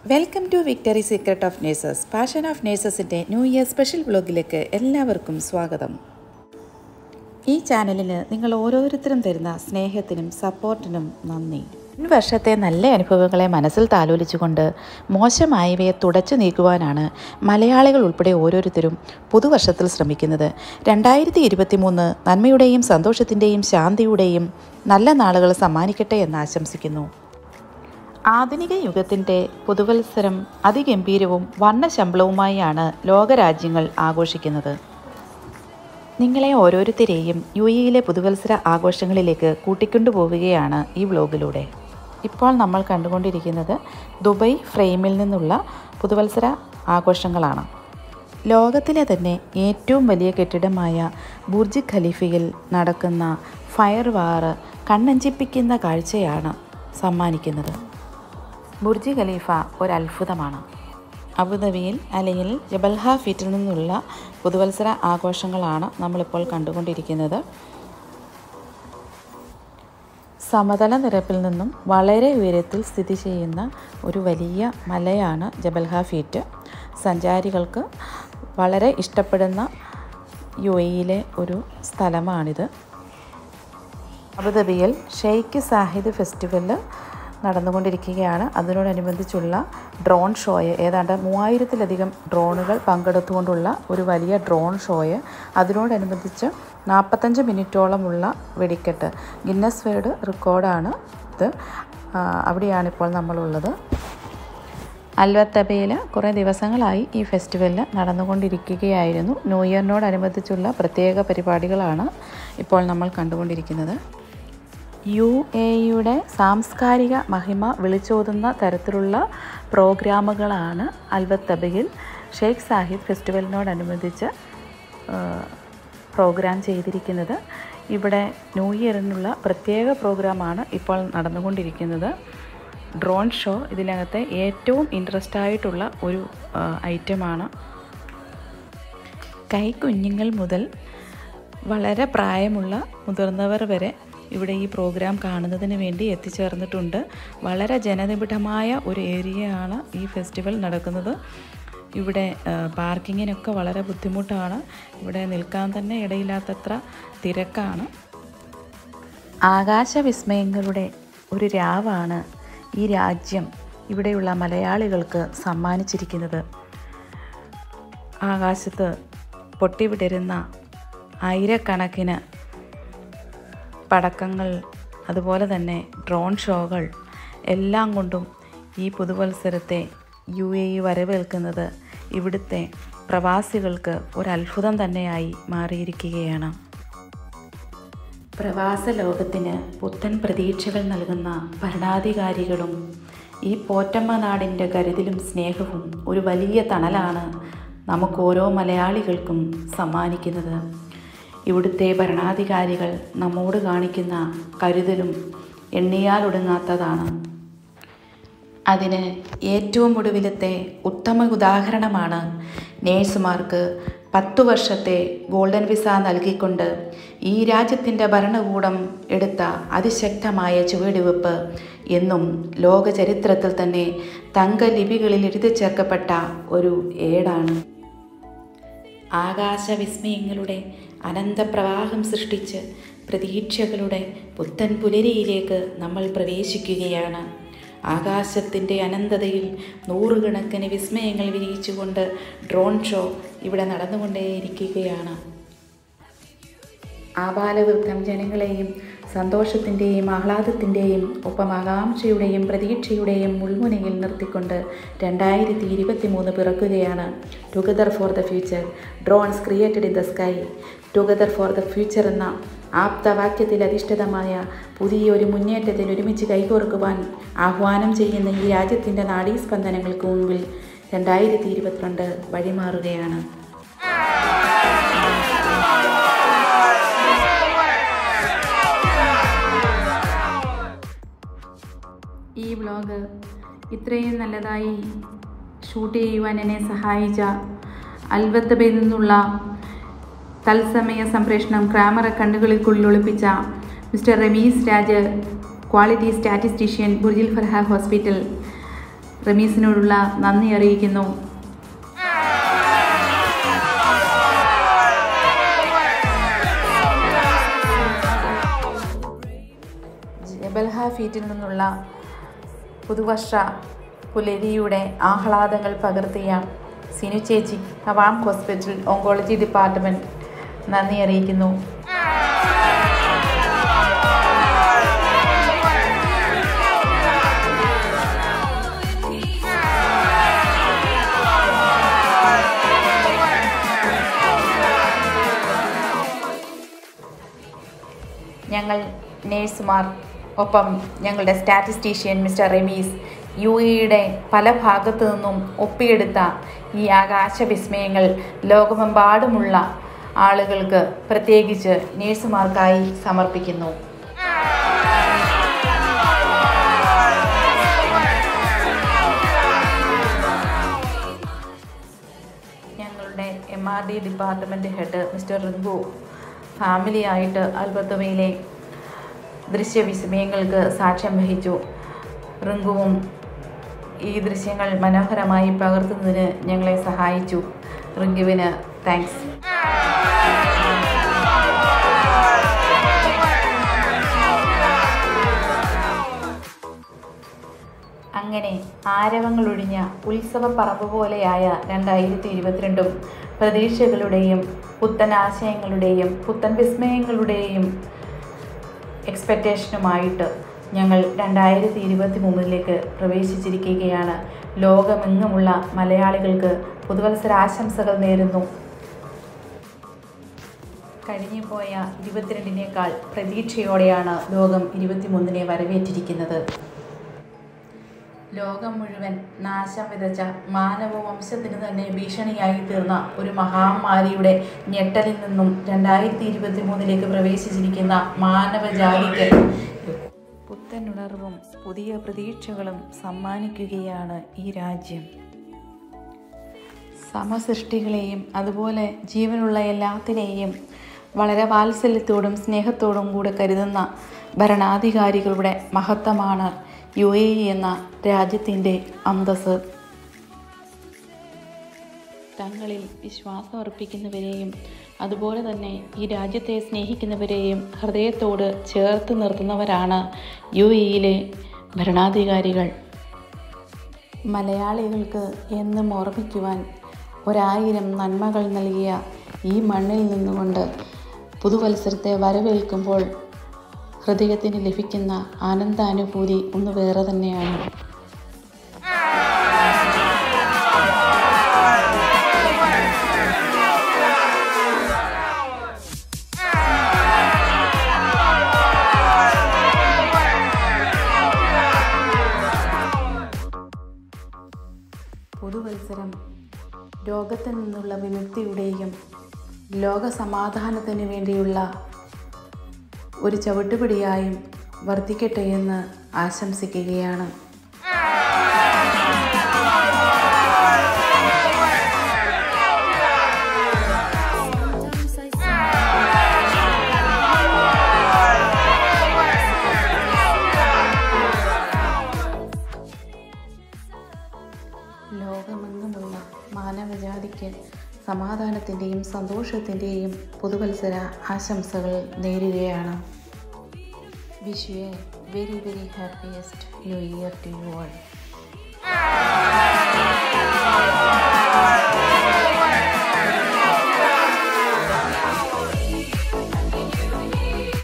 welcome to victory secret of nurses passion of നേഴ്സസിൻ്റെ new year special വ്ലോഗിലേക്ക് എല്ലാവർക്കും സ്വാഗതം ഈ ചാനലിന് നിങ്ങൾ ഓരോരുത്തരും തരുന്ന സ്നേഹത്തിനും സപ്പോർട്ടിനും നന്ദി മുൻ വർഷത്തെ നല്ല അനുഭവങ്ങളെ മനസ്സിൽ താലോലിച്ചുകൊണ്ട് മോശമായവയെ തുടച്ചു നീക്കുവാനാണ് മലയാളികൾ ഉൾപ്പെടെ ഓരോരുത്തരും പുതുവർഷത്തിൽ ശ്രമിക്കുന്നത് രണ്ടായിരത്തി ഇരുപത്തി മൂന്ന് നന്മയുടെയും സന്തോഷത്തിൻ്റെയും ശാന്തിയുടെയും നല്ല നാളുകൾ സമ്മാനിക്കട്ടെ എന്ന് ആശംസിക്കുന്നു ആധുനിക യുഗത്തിൻ്റെ പുതുവത്സരം അതിഗംഭീരവും വർണ്ണശമ്പളവുമായാണ് ലോകരാജ്യങ്ങൾ ആഘോഷിക്കുന്നത് നിങ്ങളെ ഓരോരുത്തരെയും യു എയിലെ പുതുവത്സര ആഘോഷങ്ങളിലേക്ക് കൂട്ടിക്കൊണ്ടുപോവുകയാണ് ഈ വ്ലോഗിലൂടെ ഇപ്പോൾ നമ്മൾ കണ്ടുകൊണ്ടിരിക്കുന്നത് ദുബൈ ഫ്രെയിമിൽ നിന്നുള്ള പുതുവത്സര ആഘോഷങ്ങളാണ് ലോകത്തിലെ തന്നെ ഏറ്റവും വലിയ കെട്ടിടമായ ബുർജ് ഖലീഫയിൽ നടക്കുന്ന ഫയർ വാറ് കണ്ണഞ്ചിപ്പിക്കുന്ന കാഴ്ചയാണ് സമ്മാനിക്കുന്നത് ബുർജ് ഖലീഫ ഒരു അത്ഭുതമാണ് അബുദാബിയിൽ അല്ലെങ്കിൽ ജബൽഹ ഫീറ്റിൽ നിന്നുള്ള പുതുവത്സര ആഘോഷങ്ങളാണ് നമ്മളിപ്പോൾ കണ്ടുകൊണ്ടിരിക്കുന്നത് സമതല നിരപ്പിൽ നിന്നും വളരെ ഉയരത്തിൽ സ്ഥിതി ചെയ്യുന്ന ഒരു വലിയ മലയാണ് ജബൽഹ ഫീറ്റ് സഞ്ചാരികൾക്ക് വളരെ ഇഷ്ടപ്പെടുന്ന യു എയിലെ ഒരു സ്ഥലമാണിത് അബുദാബിയിൽ ഷെയ്ഖ് സാഹിദ് ഫെസ്റ്റിവൽ നടന്നുകൊണ്ടിരിക്കുകയാണ് അതിനോടനുബന്ധിച്ചുള്ള ഡ്രോൺ ഷോയെ ഏതാണ്ട് മൂവായിരത്തിലധികം ഡ്രോണുകൾ പങ്കെടുത്തുകൊണ്ടുള്ള ഒരു വലിയ ഡ്രോൺ ഷോയെ അതിനോടനുബന്ധിച്ച് നാൽപ്പത്തഞ്ച് മിനിറ്റോളമുള്ള വെടിക്കെട്ട് ഗിന്നസ് വേർഡ് റെക്കോർഡാണ് ഇത് ആ, അവിടെയാണിപ്പോൾ നമ്മളുള്ളത് അൽവത്തബയിൽ കുറേ ദിവസങ്ങളായി ഈ ഫെസ്റ്റിവൽ നടന്നുകൊണ്ടിരിക്കുകയായിരുന്നു ന്യൂ ഇയറിനോടനുബന്ധിച്ചുള്ള പ്രത്യേക പരിപാടികളാണ് ഇപ്പോൾ നമ്മൾ കണ്ടുകൊണ്ടിരിക്കുന്നത് യു എയുടെ സാംസ്കാരിക മഹിമ വിളിച്ചോതുന്ന തരത്തിലുള്ള പ്രോഗ്രാമുകളാണ് അൽവത്തബയിൽ ഷെയ്ഖ് സാഹിദ് ഫെസ്റ്റിവലിനോടനുബന്ധിച്ച് ആ, പ്രോഗ്രാം ചെയ്തിരിക്കുന്നത് ഇവിടെ ന്യൂ ഇയറിനുള്ള പ്രത്യേക പ്രോഗ്രാമാണ് ഇപ്പോൾ നടന്നുകൊണ്ടിരിക്കുന്നത് ഡ്രോൺ ഷോ ഇതിനകത്തെ ഏറ്റവും ഇൻട്രസ്റ്റ് ആയിട്ടുള്ള ഒരു ആ, ഐറ്റമാണ് കൈക്കുഞ്ഞുങ്ങൾ മുതൽ വളരെ പ്രായമുള്ള മുതിർന്നവർ വരെ ഇവിടെ ഈ പ്രോഗ്രാം കാണുന്നതിന് വേണ്ടി എത്തിച്ചേർന്നിട്ടുണ്ട് വളരെ ജനനിബിഡമായ ഒരു ഏരിയയാണ് ഈ ഫെസ്റ്റിവൽ നടക്കുന്നത് ഇവിടെ ആ, പാർക്കിങ്ങിനൊക്കെ വളരെ ബുദ്ധിമുട്ടാണ് ഇവിടെ നിൽക്കാൻ തന്നെ ഇടയില്ലാത്തത്ര തിരക്കാണ് ആകാശവിസ്മയങ്ങളുടെ ഒരു രാവാണ് ഈ രാജ്യം ഇവിടെയുള്ള മലയാളികൾക്ക് സമ്മാനിച്ചിരിക്കുന്നത് ആകാശത്ത് പൊട്ടിവിടരുന്ന ആയിരക്കണക്കിന് പടക്കങ്ങൾ അതുപോലെ തന്നെ ഡ്രോൺ ഷോകൾ എല്ലാം കൊണ്ടും ഈ പുതുവത്സരത്തെ യു എ ഇ വരവേൽക്കുന്നത് ഇവിടുത്തെ പ്രവാസികൾക്ക് ഒരു അത്ഭുതം തന്നെയായി മാറിയിരിക്കുകയാണ് പ്രവാസ ലോകത്തിന് പുത്തൻ പ്രതീക്ഷകൾ നൽകുന്ന ഭരണാധികാരികളും ഈ പോറ്റമ്മ നാടിൻ്റെ കരുതലും സ്നേഹവും ഒരു വലിയ തണലാണ് നമുക്ക് ഓരോ മലയാളികൾക്കും സമ്മാനിക്കുന്നത് ഇവിടുത്തെ ഭരണാധികാരികൾ നമ്മോട് കാണിക്കുന്ന കരുതലും എണ്ണിയാലൊടുങ്ങാത്തതാണ് അതിന് ഏറ്റവും ഒടുവിലത്തെ ഉത്തമ ഉദാഹരണമാണ് നേഴ്സുമാർക്ക് പത്തു വർഷത്തെ ഗോൾഡൻ വിസ നൽകിക്കൊണ്ട് ഈ രാജ്യത്തിൻ്റെ ഭരണകൂടം എടുത്ത അതിശക്തമായ ചുവടുവെപ്പ് എന്നും ലോക ചരിത്രത്തിൽ തന്നെ തങ്കലിപികളിൽ എഴുതി ചേർക്കപ്പെട്ട ഒരു ഏടാണ് ആകാശവിസ്മയങ്ങളുടെ അനന്തപ്രവാഹം സൃഷ്ടിച്ച് പ്രതീക്ഷകളുടെ പുത്തൻ പുലരിയിലേക്ക് നമ്മൾ പ്രവേശിക്കുകയാണ് ആകാശത്തിൻ്റെ അനന്തതയിൽ നൂറുകണക്കിന് വിസ്മയങ്ങൾ വിരിയിച്ചുകൊണ്ട് ഡ്രോൺ ഷോ ഇവിടെ നടന്നുകൊണ്ടേയിരിക്കുകയാണ് ആബാലവൃദ്ധം ജനങ്ങളെയും സന്തോഷത്തിൻ്റെയും ആഹ്ലാദത്തിൻ്റെയും ഒപ്പം ആകാംക്ഷയുടെയും പ്രതീക്ഷയുടെയും മുൾമുനയിൽ നിർത്തിക്കൊണ്ട് രണ്ടായിരത്തി ഇരുപത്തി മൂന്ന് പിറക്കുകയാണ് together for the future drones created in the sky together for the future എന്ന ആപ്തവാക്യത്തിൽ അധിഷ്ഠിതമായ പുതിയൊരു മുന്നേറ്റത്തിൽ ഒരുമിച്ച് കൈകോർക്കുവാൻ ആഹ്വാനം ചെയ്യുന്ന ഈ രാജ്യത്തിൻ്റെ നാഡീസ്പന്ദനങ്ങൾക്ക് മുമ്പിൽ രണ്ടായിരത്തി ഇരുപത്തിരണ്ട് വഴിമാറുകയാണ് ഈ വ്ലോഗ് ഇത്രയും നല്ലതായി ഷൂട്ട് ചെയ്യുവാൻ എന്നെ സഹായിച്ച അൽവത്തബയിൽ നിന്നുള്ള തത്സമയ സംപ്രേഷണം ക്രാമറ കണ്ണുകൾക്കുള്ളിൽ ഒളിപ്പിച്ച mister Ramees Raj quality statistician ബുർജിൽ ഫർഹ ഹോസ്പിറ്റൽ റമീസിനോടുള്ള നന്ദി അറിയിക്കുന്നു ജബൽഹ ഫീറ്റിൽ നിന്നുള്ള പുതുവർഷ പുലരിയുടെ ആഹ്ലാദങ്ങൾ പകർത്തിയ സിനു ചേച്ചി ഹവാം ഹോസ്പിറ്റൽ ഓങ്കോളജി ഡിപ്പാർട്ട്മെൻറ്റ് നന്ദി അറിയിക്കുന്നു ഞങ്ങൾ നേഴ്സുമാർ ഒപ്പം ഞങ്ങളുടെ സ്റ്റാറ്റിസ്റ്റീഷ്യൻ മിസ്റ്റർ റെമീസ് യു എയുടെ പല ഭാഗത്തു നിന്നും ഒപ്പിയെടുത്ത ഈ ആകാശ വിസ്മയങ്ങൾ ലോകമെമ്പാടുമുള്ള ആളുകൾക്ക് പ്രത്യേകിച്ച് നേഴ്സുമാർക്കായി സമർപ്പിക്കുന്നു ഞങ്ങളുടെ M R D department head mister Rinku ഫാമിലിയായിട്ട് അൽബത്തവയിലെ ദൃശ്യവിസ്മയങ്ങൾക്ക് സാക്ഷ്യം വഹിച്ചു റിങ്കുവും ഈ ദൃശ്യങ്ങൾ മനോഹരമായി പകർത്തുന്നതിന് ഞങ്ങളെ സഹായിച്ചു റിങ്കുവിന് താങ്ക്സ് അങ്ങനെ ആരവങ്ങളൊഴിഞ്ഞ ഉത്സവപ്പറമ്പ് പോലെയായ രണ്ടായിരത്തി ഇരുപത്തിരണ്ടും പ്രതീക്ഷകളുടെയും പുത്തൻ ആശയങ്ങളുടെയും പുത്തൻ വിസ്മയങ്ങളുടെയും എക്സ്പെക്റ്റേഷനുമായിട്ട് ഞങ്ങൾ രണ്ടായിരത്തി ഇരുപത്തി മൂന്നിലേക്ക് പ്രവേശിച്ചിരിക്കുകയാണ് ലോകമെങ്ങുമുള്ള മലയാളികൾക്ക് പുതുവത്സരാശംസകൾ നേരുന്നു കഴിഞ്ഞു പോയ ഇരുപത്തിരണ്ടിനേക്കാൾ പ്രതീക്ഷയോടെയാണ് ലോകം ഇരുപത്തിമൂന്നിനെ വരവേറ്റിരിക്കുന്നത് ലോകം മുഴുവൻ നാശം വിതച്ച മാനവവംശത്തിന് തന്നെ ഭീഷണിയായി തീർന്ന ഒരു മഹാമാരിയുടെ ഞെട്ടലിൽ നിന്നും രണ്ടായിരത്തി ഇരുപത്തി മൂന്നിലേക്ക് പ്രവേശിച്ചിരിക്കുന്ന മാനവജാതിക്ക് പുത്തനുണർവും പുതിയ പ്രതീക്ഷകളും സമ്മാനിക്കുകയാണ് ഈ രാജ്യം സമസൃഷ്ടികളെയും അതുപോലെ ജീവനുള്ള എല്ലാത്തിനെയും വളരെ വാത്സല്യത്തോടും സ്നേഹത്തോടും കൂടെ കരുതുന്ന ഭരണാധികാരികളുടെ മഹത്വമാണ് യു എ ഇ എന്ന രാജ്യത്തിൻ്റെ അന്തസ് തങ്ങളിൽ വിശ്വാസം അർപ്പിക്കുന്നവരെയും അതുപോലെ തന്നെ ഈ രാജ്യത്തെ സ്നേഹിക്കുന്നവരെയും ഹൃദയത്തോട് ചേർത്ത് നിർത്തുന്നവരാണ് യു എയിലെ ഭരണാധികാരികൾ മലയാളികൾക്ക് എന്നും ഓർമ്മിക്കുവാൻ ഒരായിരം നന്മകൾ നൽകിയ ഈ മണ്ണിൽ നിന്നുകൊണ്ട് പുതുവത്സരത്തെ വരവേൽക്കുമ്പോൾ ഹൃദയത്തിന് ലഭിക്കുന്ന ആനന്ദാനുഭൂതി ഒന്ന് വേറെ തന്നെയാണ് പുതുവത്സരം രോഗത്തിൽ നിന്നുള്ള വിമുക്തിയുടെയും ലോക സമാധാനത്തിന് വേണ്ടിയുള്ള ഒരു ചവിട്ടുപിടിയായും വർദ്ധിക്കട്ടെ എന്ന് ആശംസിക്കുകയാണ് ലോകമെങ്ങുമുള്ള മാനവജാതിക്ക് സമാധാനത്തിൻ്റെയും സന്തോഷത്തിൻ്റെയും പുതുവത്സര ആശംസകൾ നേരുകയാണ് wish you a very very happiest new year to you all